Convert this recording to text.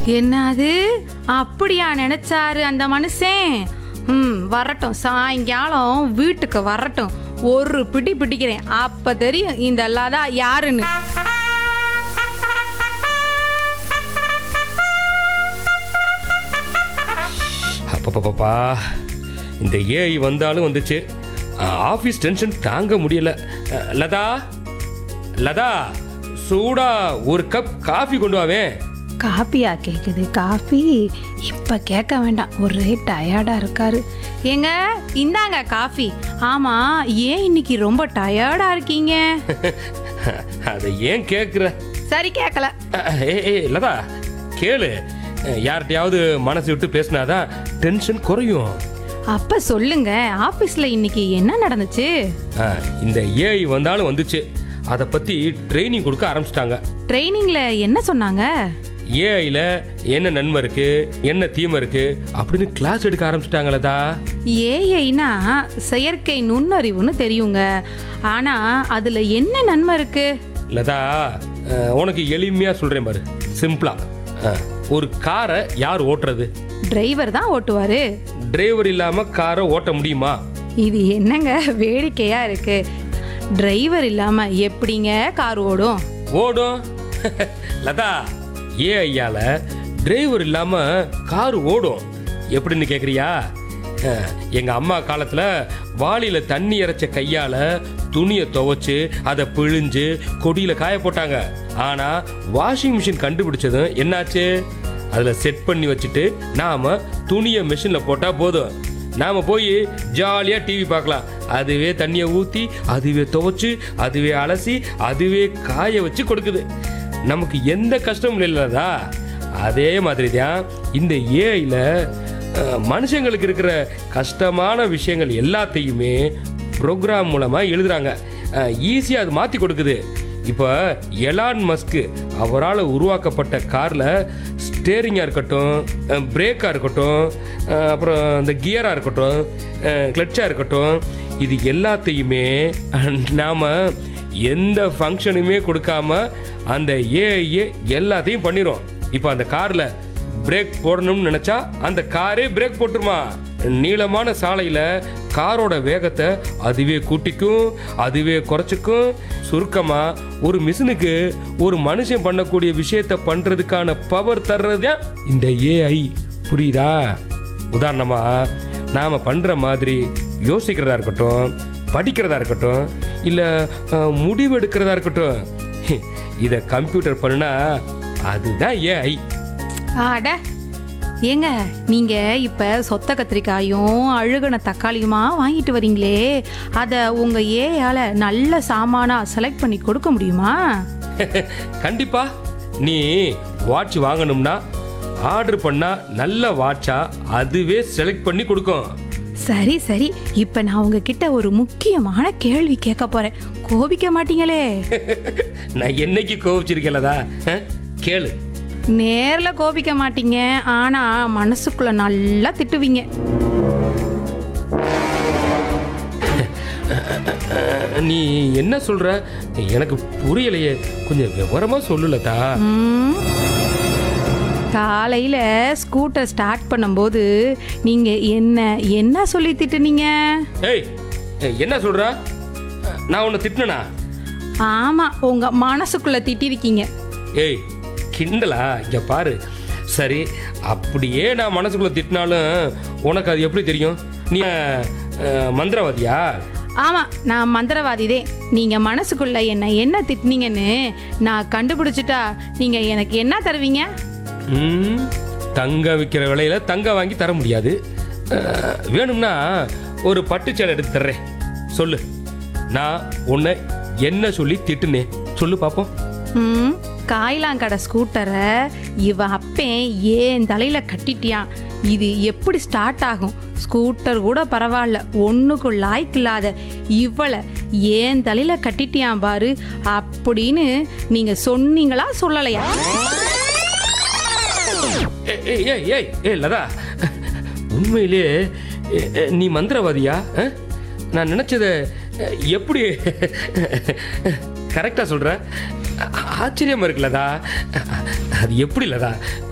என்னது அப்படியா நினைச்சாரு அந்த மனுஷன் ம் வரட்டும் சாயங்காலம் வீட்டுக்கு வரட்டும் ஒரு பிடி பிடிக்கிறேன் அப்ப தெரியும் இந்த லதா யாருன்னு அப்பப்பப்பா இந்த ஏஐ வந்தாலும் வந்துச்சு ஆஃபீஸ் டென்ஷன் தாங்க முடியல அஹ், லதா லதா சூடா ஒரு கப் காஃபி கொண்டு வாவேன் காப்பியா கேக்குது காஃபி இப்ப கேட்க வேண்டாம் ஒரே டயர்டா இருக்காரு ஏங்க இந்தாங்க காஃபி ஆமா ஏன் இன்னைக்கு ரொம்ப டயர்டா இருக்கீங்க அதை ஏன் கேட்குற சரி கேட்கல ஏ ஏ லதா கேளு அஹ், யார்கிட்டயாவது மனசு விட்டு பேசினாதான் டென்ஷன் குறையும் அப்ப சொல்லுங்க ஆபீஸ்ல இன்னைக்கு என்ன நடந்துச்சு அஹ், இந்த ஏஐ வந்தாலும் வந்துச்சு அதை பற்றி ட்ரைனிங் கொடுக்க ஆரம்பிச்சிட்டாங்க ட்ரைனிங்ல என்ன சொன்னாங்க ஏஐல என்ன நன்மை இருக்கு என்ன தீமை இருக்கு அப்படின்னு கிளாஸ் எடுக்க ஆரம்பிச்சிட்டாங்களதா ஏஐனா செயற்கை நுண்ணறிவுன்னு தெரியுங்க ஆனா அதுல என்ன நன்மை இருக்கு லதா அஹ், உனக்கு எளிமையா சொல்றேன் பாரு சிம்பிளா அஹ், ஒரு காரை யார் ஓட்டுறது டிரைவர் தான் ஓட்டுவாரு டிரைவர் இல்லாம காரை ஓட்ட முடியுமா இது என்னங்க வேடிக்கையா இருக்கு டிரைவர் இல்லாம எப்படிங்க கார் ஓடும் ஓடும் லதா ஏஐயால டிரைவர் இல்லாம கார் ஓடும் எப்படின்னு கேக்குறியா அஹ், எங்க அம்மா காலத்துல வாளியில தண்ணி இறைச்ச கையால துணியை துவைச்சு அதை பிழிஞ்சு கொடியில காய போட்டாங்க ஆனா வாஷிங் மிஷின் கண்டுபிடிச்சதும் என்னாச்சு அதுல செட் பண்ணி வச்சுட்டு நாம துணியை மிஷின்ல போட்டா போதும் நாம போய் ஜாலியா டிவி பார்க்கலாம் அதுவே தண்ணியை ஊத்தி அதுவே துவைச்சு அதுவே அலசி அதுவே காய வச்சு கொடுக்குது நமக்கு எந்த கஷ்டமும் இல்லதா அதே மாதிரி தான் இந்த ஏஐல மனுஷங்களுக்கு இருக்கிற கஷ்டமான விஷயங்கள் எல்லாத்தையுமே ப்ரோக்ராம் மூலமா எழுதுறாங்க ஈஸியாக அது மாற்றி கொடுக்குது இப்போ எலான் மஸ்க்கு அவரால் உருவாக்கப்பட்ட காரில் ஸ்டேரிங்காக இருக்கட்டும் பிரேக்காக இருக்கட்டும் அஹ், அப்புறம் இந்த கியராக இருக்கட்டும் கிளட்சாக இருக்கட்டும் இது எல்லாத்தையுமே நாம் எந்த ஃபங்க்ஷனுமே கொடுக்காம அந்த ஏஐயே எல்லாத்தையும் பண்ணிடும் இப்போ அந்த காரில் பிரேக் போடணும்னு நினைச்சா அந்த காரே பிரேக் போட்டுருமா நீளமான சாலையில காரோட வேகத்தை அதுவே கூட்டிக்கும் அதுவே குறைச்சிக்கும் சுருக்கமா ஒரு மிஷினுக்கு ஒரு மனுஷன் பண்ணக்கூடிய விஷயத்தை பண்றதுக்கான பவர் தர்றது இந்த ஏஐ புரியுதா உதாரணமா நாம பண்ற மாதிரி யோசிக்கிறதா இருக்கட்டும் படிக்கிறதா இருக்கட்டும் இல்ல அஹ், முடிவெடுக்கிறதா இருக்கட்டும் இத கம்ப்யூட்டர் பண்ணுனா அதுதான் ஏஐ ஆட ஏங்க நீங்க இப்ப சொத்த கத்திரிக்காயும் அழுகுன தக்காளியுமா வாங்கிட்டு வரீங்களே அத உங்க ஏயால நல்ல சாமானா செலக்ட் பண்ணி கொடுக்க முடியுமா கண்டிப்பா நீ வாட்ச் வாங்கணும்னா ஆர்டர் பண்ணா நல்ல வாட்சா அதுவே செலக்ட் பண்ணி கொடுக்கும் சரி சரி இப்ப நான் உங்ககிட்ட ஒரு முக்கியமான கேள்வி கேட்க போறேன் கோபிக்க மாட்டீங்களே நான் என்னைக்கு கோவிச்சிருக்கலதா கேளு நேர்ல கோபிக்க மாட்டீங்க ஆனா மனசுக்குள்ள நல்லா திட்டுவீங்க அஹ், நீ என்ன சொல்ற எனக்கு புரியலையே கொஞ்சம் விவரமா சொல்லுலதா ம். காலையில ஸ்கூட்டர் ஸ்டார்ட் பண்ணும்போது நீங்க என்ன என்ன சொல்லி திட்டுனீங்க ஏய் என்ன சொல்ற நான் உன்னை திட்டினா ஆமா உங்க மனசுக்குள்ள திட்டிருக்கீங்க ஏய் கிண்டலா இங்க பாரு சரி அப்படியே நான் மனசுக்குள்ள திட்டினாலும் உனக்கு அது எப்படி தெரியும் நீ அஹ், மந்திரவாதியா ஆமா நான் மந்திரவாதிதே நீங்க மனசுக்குள்ள என்ன என்ன திட்டுனீங்கன்னு நான் கண்டுபிடிச்சிட்டா நீங்க எனக்கு என்ன தருவீங்க ம், தங்கம் விற்கிற விலையில தங்கம் வாங்கி தர முடியாது அஹ், வேணும்னா ஒரு பட்டுச்சேலை எடுத்து தர்றேன் சொல்லு நான் உன்னை என்ன சொல்லி திட்டுனேன் சொல்லு பார்ப்போம் ம் காய்லாங்கடை ஸ்கூட்டரை இவன் அப்பேன் ஏன் தலையில கட்டிட்டியான் இது எப்படி ஸ்டார்ட் ஆகும் ஸ்கூட்டர் கூட பரவாயில்ல ஒண்ணுக்கும் லாய்க்கு இல்லாத இவளை ஏன் தலையில கட்டிட்டியான் பாரு அப்படின்னு நீங்க சொன்னீங்களா சொல்லலையா ஏய், ஏய் ஏய் ஏய் ஏய் லதா உண்மையிலே எ- எ, நீ மந்திரவாதியா அஹ்? நான் நினைச்சத அஹ், எப்படி கரெக்டாக சொல்ற ஆ- ஆச்சரியமா இருக்குல்லதா அது எப்படி லதா